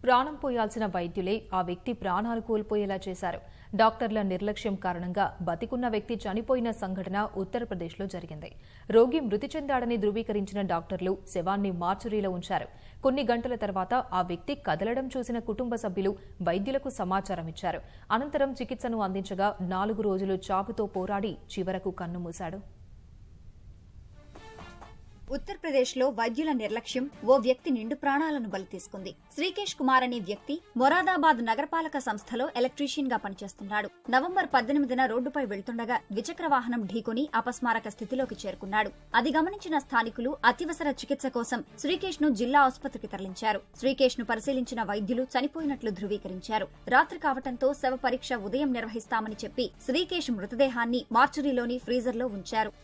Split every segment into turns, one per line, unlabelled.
ప్రాణం పోయాల్సిన వైద్యులే ఆ వ్యక్తి ప్రాణాలు కోల్పోయేలా చేశారు డాక్టర్ల నిర్లక్ష్యం కారణంగా బతికున్న వ్యక్తి చనిపోయిన సంఘటన ఉత్తరప్రదేశ్లో జరిగింది రోగి మృతి చెందాడని ధృవీకరించిన డాక్టర్లు శవాన్ని మార్చురీలో ఉంచారు కొన్ని గంటల తర్వాత ఆ వ్యక్తి కదలడం చూసిన కుటుంబ సభ్యులు వైద్యులకు సమాచారం ఇచ్చారు అనంతరం చికిత్సను అందించగా నాలుగు రోజులు చావుతో పోరాడి చివరకు కన్నుమూశాడు
ఉత్తరప్రదేశ్లో వైద్యుల నిర్లక్ష్యం ఓ వ్యక్తి నిండు ప్రాణాలను బలి తీసుకుంది శ్రీకేష్ కుమార్ అనే వ్యక్తి మొరాదాబాద్ నగరపాలక సంస్థలో ఎలక్ట్రీషియన్ గా పనిచేస్తున్నాడు నవంబర్ పద్దెనిమిదిన రోడ్డుపై వెళ్తుండగా ద్విచక్ర వాహనం ఢీకొని అపస్మారక స్థితిలోకి చేరుకున్నాడు అది గమనించిన స్థానికులు అత్యవసర చికిత్స కోసం శ్రీకేష్ ను జిల్లా ఆసుపత్రికి తరలించారు శ్రీకేష్ ను పరిశీలించిన వైద్యులు చనిపోయినట్లు ధృవీకరించారు రాత్రి కావటంతో శవ పరీక్ష ఉదయం నిర్వహిస్తామని చెప్పి శ్రీకేష్ మృతదేహాన్ని మార్చురీలోని ఫ్రీజర్లో ఉంచారు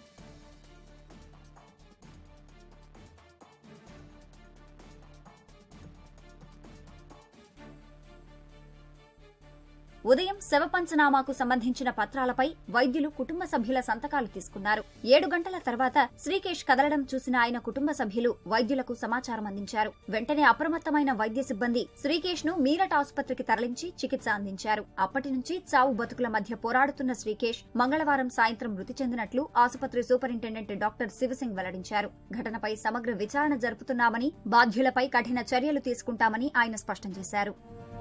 ఉదయం శవ పంచనామాకు సంబంధించిన పత్రాలపై వైద్యులు కుటుంబ సభ్యుల సంతకాలు తీసుకున్నారు ఏడు గంటల తర్వాత శ్రీకేష్ కదలడం చూసిన ఆయన కుటుంబ సభ్యులు వైద్యులకు సమాచారం అందించారు వెంటనే అప్రమత్తమైన వైద్య సిబ్బంది శ్రీకేష్ ను మీరట్ ఆసుపత్రికి తరలించి చికిత్స అందించారు అప్పటి నుంచి చావు బతుకుల మధ్య పోరాడుతున్న శ్రీకేష్ మంగళవారం సాయంత్రం మృతి చెందినట్లు ఆసుపత్రి సూపరింటెండెంట్ డాక్టర్ శివసింగ్ వెల్లడించారు ఘటనపై సమగ్ర విచారణ జరుపుతున్నామని బాధ్యులపై కఠిన చర్యలు తీసుకుంటామని ఆయన స్పష్టం చేశారు